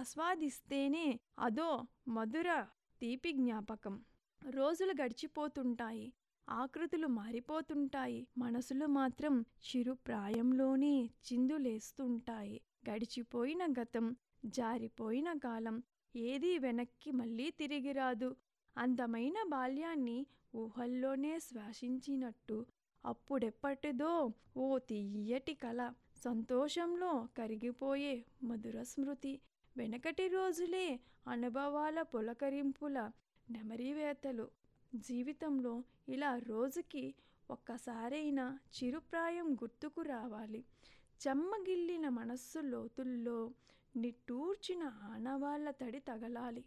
ఆస్వాదిస్తేనే అదో మధుర తీపి జ్ఞాపకం రోజులు గడిచిపోతుంటాయి ఆకృతులు మారిపోతుంటాయి మనసులు మాత్రం చిరు ప్రాయంలోనే చిందులేస్తుంటాయి గడిచిపోయిన గతం జారిపోయిన కాలం ఏదీ వెనక్కి మళ్ళీ తిరిగి రాదు అందమైన బాల్యాన్ని ఊహల్లోనే శ్వాసించినట్టు అప్పుడెప్పటిదో ఓ తీయటి కల సంతోషంలో కరిగిపోయే మధుర స్మృతి వెనకటి రోజులే అనుభవాల పులకరింపుల నెమరివేతలు జీవితంలో ఇలా రోజుకి ఒక్కసారైనా చిరుప్రాయం గుర్తుకు రావాలి చెమ్మగిల్లిన మనస్సు లోతుల్లో నిట్టూర్చిన ఆనవాళ్ల తడి తగలాలి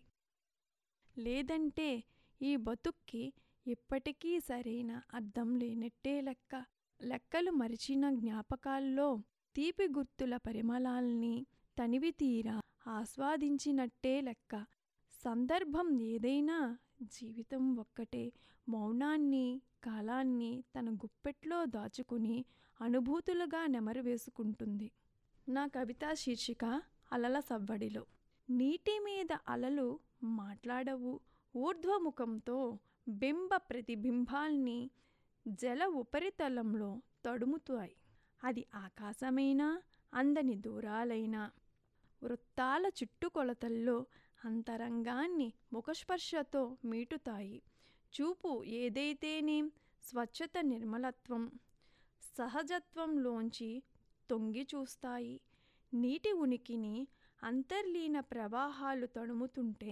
లేదంటే ఈ బతుక్కి ఇప్పటికీ సరైన అర్థం లేనట్టే లెక్క లెక్కలు మరిచిన జ్ఞాపకాల్లో తీపి గుర్తుల పరిమళాల్ని తనివి తీరా ఆస్వాదించినట్టే లెక్క సందర్భం ఏదైనా జీవితం ఒక్కటే మౌనాన్ని కాలాన్ని తన గుప్పెట్లో దాచుకుని అనుభూతులుగా నెమరు వేసుకుంటుంది నా కవితా శీర్షిక అలల సవ్వడిలో నీటి మీద అలలు మాట్లాడవు ఊర్ధ్వముఖంతో బింబ ప్రతిబింబాల్ని జల ఉపరితలంలో తడుముతాయి అది ఆకాశమైనా అందని దూరాలైనా వృత్తాల చుట్టుకొలతల్లో అంతరంగాన్ని ముఖస్పర్శతో మీటుతాయి చూపు ఏదైతేనేం స్వచ్ఛత నిర్మలత్వం సహజత్వంలోంచి తొంగి చూస్తాయి నీటి ఉనికిని అంతర్లీన ప్రవాహాలు తడుముతుంటే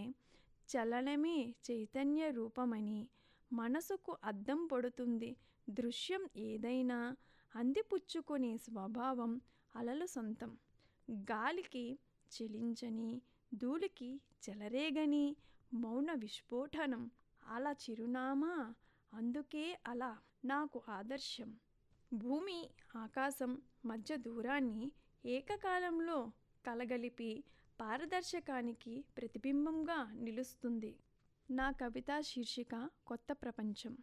చలనమే చైతన్య రూపమని మనసుకు అద్దం పడుతుంది దృశ్యం ఏదైనా అందిపుచ్చుకునే స్వభావం అలలు సొంతం గాలికి చెలించని ధూళికి చెలరేగని మౌన విస్ఫోటనం అలా చిరునామా అందుకే అలా నాకు ఆదర్శం భూమి ఆకాశం మధ్య దూరాన్ని ఏకకాలంలో కలగలిపి పారదర్శకానికి ప్రతిబింబంగా నిలుస్తుంది నా కవితా శీర్షిక కొత్త ప్రపంచం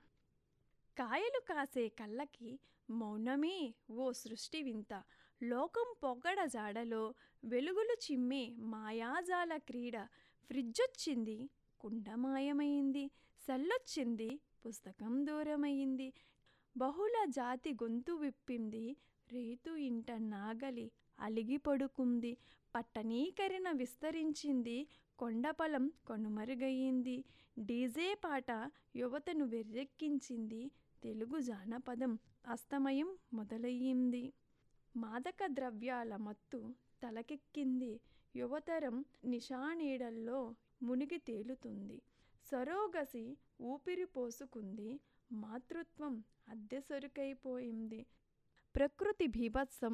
కాయలు కాసే కళ్ళకి మౌనమే ఓ సృష్టి వింత లోకం పొగ్గడ జాడలో వెలుగులు చిమ్మే మాయాజాల క్రీడ ఫ్రిడ్జొచ్చింది కుండ మాయమైంది సెల్లొచ్చింది పుస్తకం దూరమైంది బహుళ జాతి గొంతు విప్పింది రైతు ఇంట నాగలి అలిగి పడుకుంది పట్టణీకరణ విస్తరించింది కొండపలం కనుమరుగయింది డీజే పాట యువతను వెర్రెక్కించింది తెలుగు జానపదం అస్తమయం మొదలయ్యింది మాదక ద్రవ్యాల మత్తు తలకెక్కింది యువతరం నిషానీడల్లో మునిగి తేలుతుంది సరోగసి ఊపిరి పోసుకుంది మాతృత్వం అద్దె సరుకైపోయింది ప్రకృతి బీభత్సం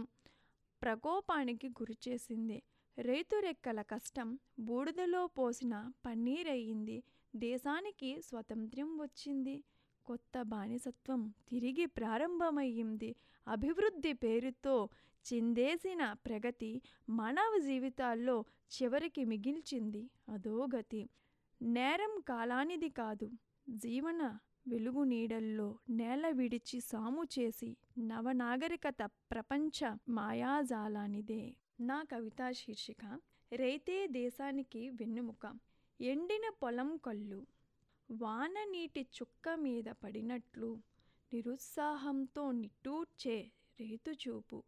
ప్రకోపానికి గురిచేసింది రైతు రెక్కల కష్టం బూడిదలో పోసిన పన్నీరయ్యింది దేశానికి స్వతంత్ర్యం వచ్చింది కొత్త బానిసత్వం తిరిగి ప్రారంభమయ్యింది అభివృద్ధి పేరుతో చిందేసిన ప్రగతి మానవ జీవితాల్లో చివరికి మిగిల్చింది అధోగతి నేరం కాలానిది కాదు జీవన వెలుగు నీడల్లో నేల విడిచి సాము చేసి నవనాగరికత ప్రపంచ మాయాజాలానిదే నా కవితా శీర్షిక రైతే దేశానికి వెన్నెముక ఎండిన పొలం కళ్ళు వాన నీటి చుక్క మీద పడినట్లు నిరుత్సాహంతో నిట్టూర్చే రైతు చూపు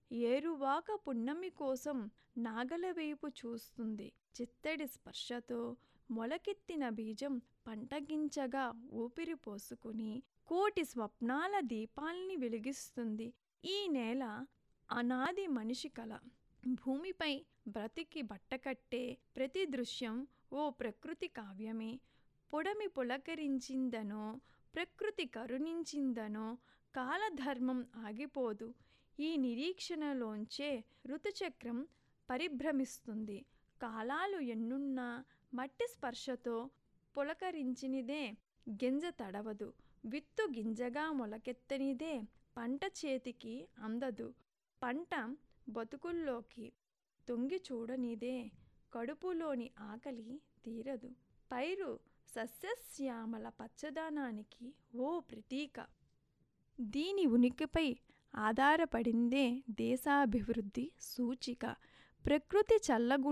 ఏరువాక పున్నమి కోసం నాగల వైపు చూస్తుంది చిత్తడి స్పర్శతో మొలకెత్తిన బీజం పంటగించగా ఊపిరి పోసుకుని కోటి స్వప్నాల దీపాల్ని వెలిగిస్తుంది ఈ నేల అనాది మనిషి కల భూమిపై బ్రతికి బట్టకట్టే ప్రతి దృశ్యం ఓ ప్రకృతి కావ్యమే పొడమి పులకరించిందనో ప్రకృతి కరుణించిందనో కాలధర్మం ఆగిపోదు ఈ నిరీక్షణలోంచే ఋతుచక్రం పరిభ్రమిస్తుంది కాలాలు ఎన్నున్నా మట్టి స్పర్శతో పులకరించినిదే గింజ తడవదు విత్తు గింజగా మొలకెత్తనిదే పంట చేతికి అందదు పంట బతుకుల్లోకి తొంగి చూడనిదే కడుపులోని ఆకలి తీరదు పైరు సస్యశ్యామల పచ్చదనానికి ఓ ప్రతీక దీని ఉనికిపై ఆధారపడిందే దేశాభివృద్ధి సూచిక ప్రకృతి చల్లగు